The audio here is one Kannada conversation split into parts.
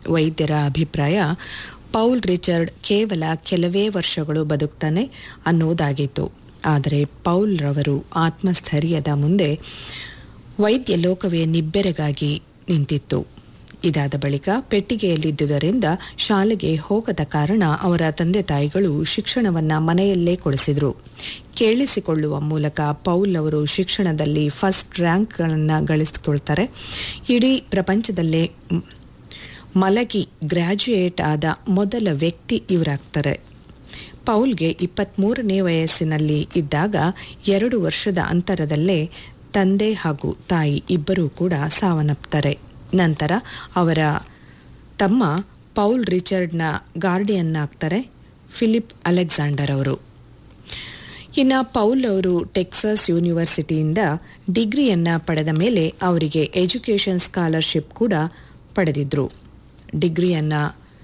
ವೈದ್ಯರ ಅಭಿಪ್ರಾಯ ಪೌಲ್ ರಿಚರ್ಡ್ ಕೇವಲ ಕೆಲವೇ ವರ್ಷಗಳು ಬದುಕ್ತಾನೆ ಅನ್ನೋದಾಗಿತ್ತು ಆದರೆ ಪೌಲ್ ರವರು ಆತ್ಮಸ್ಥೈರ್ಯದ ಮುಂದೆ ವೈದ್ಯ ಲೋಕವೇ ನಿಬ್ಬೆರಗಾಗಿ ನಿಂತಿತ್ತು ಇದಾದ ಬಳಿಕ ಪೆಟ್ಟಿಗೆಯಲ್ಲಿದ್ದುದರಿಂದ ಶಾಲೆಗೆ ಹೋಗದ ಕಾರಣ ಅವರ ತಂದೆ ತಾಯಿಗಳು ಶಿಕ್ಷಣವನ್ನ ಮನೆಯಲ್ಲೇ ಕೊಡಿಸಿದ್ರು ಕೇಳಿಸಿಕೊಳ್ಳುವ ಮೂಲಕ ಪೌಲ್ ಅವರು ಶಿಕ್ಷಣದಲ್ಲಿ ಫಸ್ಟ್ ರ್ಯಾಂಕ್ಗಳನ್ನು ಗಳಿಸಿಕೊಳ್ತಾರೆ ಇಡೀ ಪ್ರಪಂಚದಲ್ಲೇ ಮ್, ಮಲಗಿ ಗ್ರ್ಯಾಜುಯೇಟ್ ಆದ ಮೊದಲ ವ್ಯಕ್ತಿ ಇವರಾಗ್ತಾರೆ ಪೌಲ್ಗೆ ಇಪ್ಪತ್ತ್ಮೂರನೇ ವಯಸ್ಸಿನಲ್ಲಿ ಇದ್ದಾಗ ಎರಡು ವರ್ಷದ ಅಂತರದಲ್ಲೇ ತಂದೆ ಹಾಗೂ ತಾಯಿ ಇಬ್ಬರೂ ಕೂಡ ಸಾವನ್ನಪ್ತಾರೆ ನಂತರ ಅವರ ತಮ್ಮ ಪೌಲ್ ರಿಚರ್ಡ್ನ ಗಾರ್ಡಿಯನ್ ಆಗ್ತಾರೆ ಫಿಲಿಪ್ ಅಲೆಕ್ಸಾಂಡರ್ ಅವರು ಇನ್ನು ಪೌಲ್ ಅವರು ಟೆಕ್ಸಸ್ ಯೂನಿವರ್ಸಿಟಿಯಿಂದ ಡಿಗ್ರಿಯನ್ನು ಪಡೆದ ಮೇಲೆ ಅವರಿಗೆ ಎಜುಕೇಷನ್ ಸ್ಕಾಲರ್ಶಿಪ್ ಕೂಡ ಪಡೆದಿದ್ರು ಡಿಗ್ರಿಯನ್ನು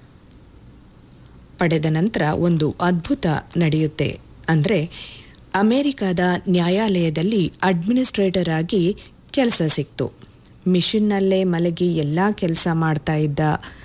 ಪಡೆದ ನಂತರ ಒಂದು ಅದ್ಭುತ ನಡೆಯುತ್ತೆ ಅಂದರೆ ಅಮೆರಿಕದ ನ್ಯಾಯಾಲಯದಲ್ಲಿ ಅಡ್ಮಿನಿಸ್ಟ್ರೇಟರ್ ಆಗಿ ಕೆಲಸ ಸಿಕ್ತು ಮಿಷನ್ನಲ್ಲೇ ಮಲಗಿ ಎಲ್ಲ ಕೆಲಸ ಮಾಡ್ತಾ ಇದ್ದ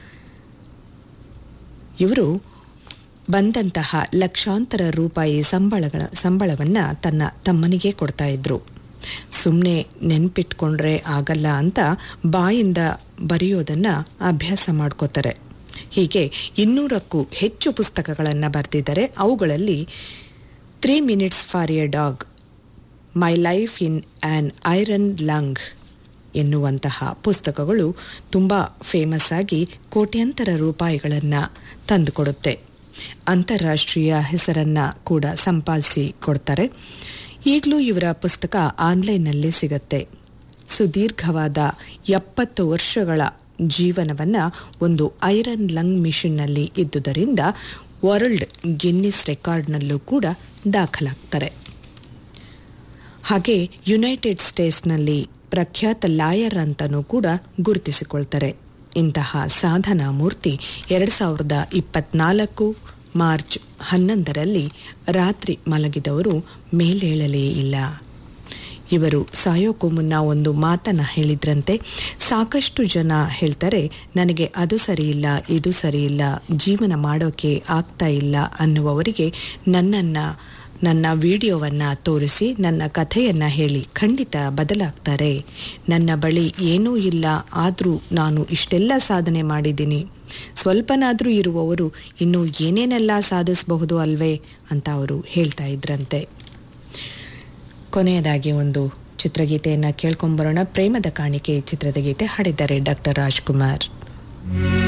ಇವರು ಬಂದಂತಹ ಲಕ್ಷಾಂತರ ರೂಪಾಯಿ ಸಂಬಳಗಳ ಸಂಬಳವನ್ನು ತನ್ನ ತಮ್ಮನಿಗೆ ಕೊಡ್ತಾ ಇದ್ರು ಸುಮ್ಮನೆ ನೆನ್ಪಿಟ್ಕೊಂಡ್ರೆ ಆಗಲ್ಲ ಅಂತ ಬಾಯಿಂದ ಬರೆಯೋದನ್ನು ಅಭ್ಯಾಸ ಮಾಡ್ಕೋತಾರೆ ಹೀಗೆ ಇನ್ನೂರಕ್ಕೂ ಹೆಚ್ಚು ಪುಸ್ತಕಗಳನ್ನು ಬರೆದಿದ್ದಾರೆ ಅವುಗಳಲ್ಲಿ three minutes for a dog my life in an iron lung ಎನ್ನುವಂತಹ ಪುಸ್ತಕಗಳು ತುಂಬ ಫೇಮಸ್ ಆಗಿ ಕೋಟ್ಯಂತರ ರೂಪಾಯಿಗಳನ್ನು ತಂದುಕೊಡುತ್ತೆ ಅಂತಾರಾಷ್ಟ್ರೀಯ ಹೆಸರನ್ನು ಕೂಡ ಸಂಪಾದಿಸಿ ಕೊಡ್ತಾರೆ ಈಗಲೂ ಇವರ ಪುಸ್ತಕ ಆನ್ಲೈನ್ನಲ್ಲಿ ಸಿಗತ್ತೆ ಸುದೀರ್ಘವಾದ ಎಪ್ಪತ್ತು ವರ್ಷಗಳ ಜೀವನವನ್ನು ಒಂದು ಐರನ್ ಲಂಗ್ ಮಿಷನ್ನಲ್ಲಿ ಇದ್ದುದರಿಂದ ವರ್ಲ್ಡ್ ಗಿನ್ನಿಸ್ ರೆಕಾರ್ಡ್ನಲ್ಲೂ ಕೂಡ ದಾಖಲಾಗ್ತಾರೆ ಹಾಗೆ ಯುನೈಟೆಡ್ ಸ್ಟೇಟ್ಸ್ನಲ್ಲಿ ಪ್ರಖ್ಯಾತ ಲಾಯರ್ ಅಂತಲೂ ಕೂಡ ಗುರುತಿಸಿಕೊಳ್ತಾರೆ ಇಂತಹ ಸಾಧನಾ ಮೂರ್ತಿ ಎರಡು ಸಾವಿರದ ಇಪ್ಪತ್ನಾಲ್ಕು ಮಾರ್ಚ್ ಹನ್ನೊಂದರಲ್ಲಿ ರಾತ್ರಿ ಮಲಗಿದವರು ಮೇಲೇಳಲೇ ಇಲ್ಲ ಇವರು ಸಾಯೋಕ್ಕೂ ಮುನ್ನ ಒಂದು ಮಾತನ್ನ ಹೇಳಿದ್ರಂತೆ ಸಾಕಷ್ಟು ಜನ ಹೇಳ್ತಾರೆ ನನಗೆ ಅದು ಸರಿಯಿಲ್ಲ ಇದು ಸರಿಯಿಲ್ಲ ಜೀವನ ಮಾಡೋಕೆ ಆಗ್ತಾ ಇಲ್ಲ ಅನ್ನುವವರಿಗೆ ನನ್ನನ್ನು ನನ್ನ ವಿಡಿಯೋವನ್ನು ತೋರಿಸಿ ನನ್ನ ಕಥೆಯನ್ನು ಹೇಳಿ ಖಂಡಿತ ಬದಲಾಗ್ತಾರೆ ನನ್ನ ಬಳಿ ಏನೂ ಇಲ್ಲ ಆದರೂ ನಾನು ಇಷ್ಟೆಲ್ಲ ಸಾಧನೆ ಮಾಡಿದ್ದೀನಿ ಸ್ವಲ್ಪನಾದರೂ ಇರುವವರು ಇನ್ನೂ ಏನೇನೆಲ್ಲ ಸಾಧಿಸಬಹುದು ಅಲ್ವೇ ಅಂತ ಅವರು ಹೇಳ್ತಾ ಇದ್ರಂತೆ ಕೊನೆಯದಾಗಿ ಒಂದು ಚಿತ್ರಗೀತೆಯನ್ನು ಕೇಳ್ಕೊಂಬರೋಣ ಪ್ರೇಮದ ಕಾಣಿಕೆ ಚಿತ್ರದ ಗೀತೆ ಹಾಡಿದ್ದಾರೆ ಡಾಕ್ಟರ್ ರಾಜ್ಕುಮಾರ್